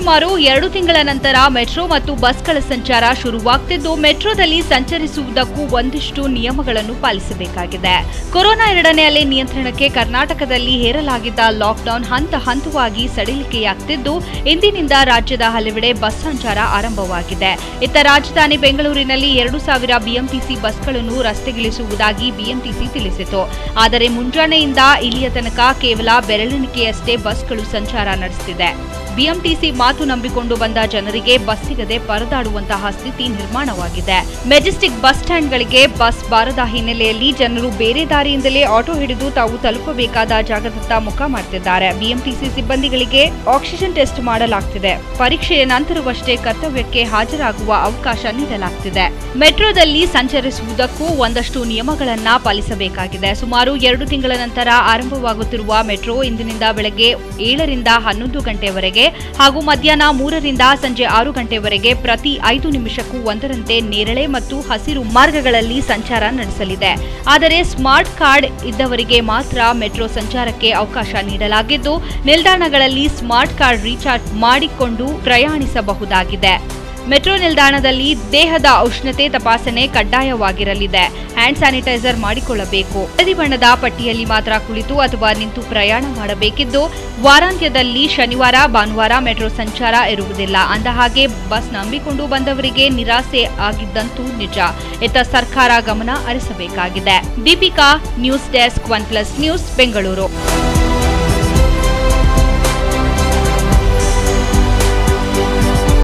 ಸರಿಸುಮಾರು ಎರಡು ತಿಂಗಳ ನಂತರ ಮೆಟ್ರೋ ಮತ್ತು ಬಸ್ಗಳ ಸಂಚಾರ ಶುರುವಾಗ್ತಿದ್ದು ಮೆಟ್ರೋದಲ್ಲಿ ಸಂಚರಿಸುವುದಕ್ಕೂ ಒಂದಿಷ್ಟು ನಿಯಮಗಳನ್ನು ಪಾಲಿಸಬೇಕಾಗಿದೆ ಕೊರೋನಾ ಎರಡನೇ ಅಲೆ ನಿಯಂತ್ರಣಕ್ಕೆ ಕರ್ನಾಟಕದಲ್ಲಿ ಹೇರಲಾಗಿದ್ದ ಲಾಕ್ಡೌನ್ ಹಂತ ಹಂತವಾಗಿ ಸಡಿಲಿಕೆಯಾಗ್ತಿದ್ದು ಇಂದಿನಿಂದ ರಾಜ್ಯದ ಹಲವೆಡೆ ಬಸ್ ಸಂಚಾರ ಆರಂಭವಾಗಿದೆ ಇತ್ತ ರಾಜಧಾನಿ ಬೆಂಗಳೂರಿನಲ್ಲಿ ಎರಡು ಸಾವಿರ ಬಿಎಂಟಿಸಿ ಬಸ್ಗಳನ್ನು ರಸ್ತೆಗಿಳಿಸುವುದಾಗಿ ಬಿಎಂಟಿಸಿ ತಿಳಿಸಿತು ಆದರೆ ಮುಂಜಾನೆಯಿಂದ ಇಲ್ಲಿಯ ತನಕ ಕೇವಲ ಬೆರಳೆಣಿಕೆಯಷ್ಟೇ ಬಸ್ಗಳು ಸಂಚಾರ ನಡೆಸುತ್ತಿದೆ ಬಿಎಂಟಿಸಿ ಮಾತು ನಂಬಿಕೊಂಡು ಬಂದ ಜನರಿಗೆ ಬಸ್ ಸಿಗದೆ ಪರದಾಡುವಂತಹ ಸ್ಥಿತಿ ನಿರ್ಮಾಣವಾಗಿದೆ ಮೆಜೆಸ್ಟಿಕ್ ಬಸ್ ಸ್ಟ್ಯಾಂಡ್ಗಳಿಗೆ ಬಸ್ ಬಾರದ ಹಿನ್ನೆಲೆಯಲ್ಲಿ ಜನರು ಬೇರೆ ದಾರಿಯಿಂದಲೇ ಆಟೋ ಹಿಡಿದು ತಾವು ತಲುಪಬೇಕಾದ ಜಾಗದತ್ತ ಮುಖ ಮಾಡ್ತಿದ್ದಾರೆ ಬಿಎಂಟಿಸಿ ಸಿಬ್ಬಂದಿಗಳಿಗೆ ಆಕ್ಸಿಜನ್ ಟೆಸ್ಟ್ ಮಾಡಲಾಗ್ತಿದೆ ಪರೀಕ್ಷೆಯ ನಂತರವಷ್ಟೇ ಕರ್ತವ್ಯಕ್ಕೆ ಹಾಜರಾಗುವ ಅವಕಾಶ ನೀಡಲಾಗ್ತಿದೆ ಮೆಟ್ರೋದಲ್ಲಿ ಸಂಚರಿಸುವುದಕ್ಕೂ ಒಂದಷ್ಟು ನಿಯಮಗಳನ್ನ ಪಾಲಿಸಬೇಕಾಗಿದೆ ಸುಮಾರು ಎರಡು ತಿಂಗಳ ನಂತರ ಆರಂಭವಾಗುತ್ತಿರುವ ಮೆಟ್ರೋ ಇಂದಿನಿಂದ ಬೆಳಗ್ಗೆ ಏಳರಿಂದ ಹನ್ನೊಂದು ಗಂಟೆವರೆಗೆ ಹಾಗೂ ಮಧ್ಯಾಹ್ನ ಮೂರರಿಂದ ಸಂಜೆ ಆರು ಗಂಟೆವರೆಗೆ ಪ್ರತಿ ಐದು ನಿಮಿಷಕ್ಕೂ ಒಂದರಂತೆ ನೇರಳೆ ಮತ್ತು ಹಸಿರು ಮಾರ್ಗಗಳಲ್ಲಿ ಸಂಚಾರ ನಡೆಸಲಿದೆ ಆದರೆ ಸ್ಮಾರ್ಟ್ ಕಾರ್ಡ್ ಇದ್ದವರಿಗೆ ಮಾತ್ರ ಮೆಟ್ರೋ ಸಂಚಾರಕ್ಕೆ ಅವಕಾಶ ನೀಡಲಾಗಿದ್ದು ನಿಲ್ದಾಣಗಳಲ್ಲಿ ಸ್ಮಾರ್ಟ್ ಕಾರ್ಡ್ ರೀಚಾರ್ಜ್ ಮಾಡಿಕೊಂಡು ಪ್ರಯಾಣಿಸಬಹುದಾಗಿದೆ ಮೆಟ್ರೋ ನಿಲ್ದಾಣದಲ್ಲಿ ದೇಹದ ಉಷ್ಣತೆ ತಪಾಸಣೆ ಕಡ್ಡಾಯವಾಗಿರಲಿದೆ ಹ್ಯಾಂಡ್ ಸ್ಯಾನಿಟೈಸರ್ ಮಾಡಿಕೊಳ್ಳಬೇಕು ಹಳದಿ ಬಣ್ಣದ ಪಟ್ಟಿಯಲ್ಲಿ ಮಾತ್ರ ಕುಳಿತು ಅಥವಾ ನಿಂತು ಪ್ರಯಾಣ ಮಾಡಬೇಕಿದ್ದು ವಾರಾಂತ್ಯದಲ್ಲಿ ಶನಿವಾರ ಭಾನುವಾರ ಮೆಟ್ರೋ ಸಂಚಾರ ಇರುವುದಿಲ್ಲ ಅಂದಹಾಗೆ ಬಸ್ ನಂಬಿಕೊಂಡು ಬಂದವರಿಗೆ ನಿರಾಸೆ ಆಗಿದ್ದಂತೂ ನಿಜ ಇತ್ತ ಸರ್ಕಾರ ಗಮನ ಹರಿಸಬೇಕಾಗಿದೆ Deepika news desk one plus news Bengaluru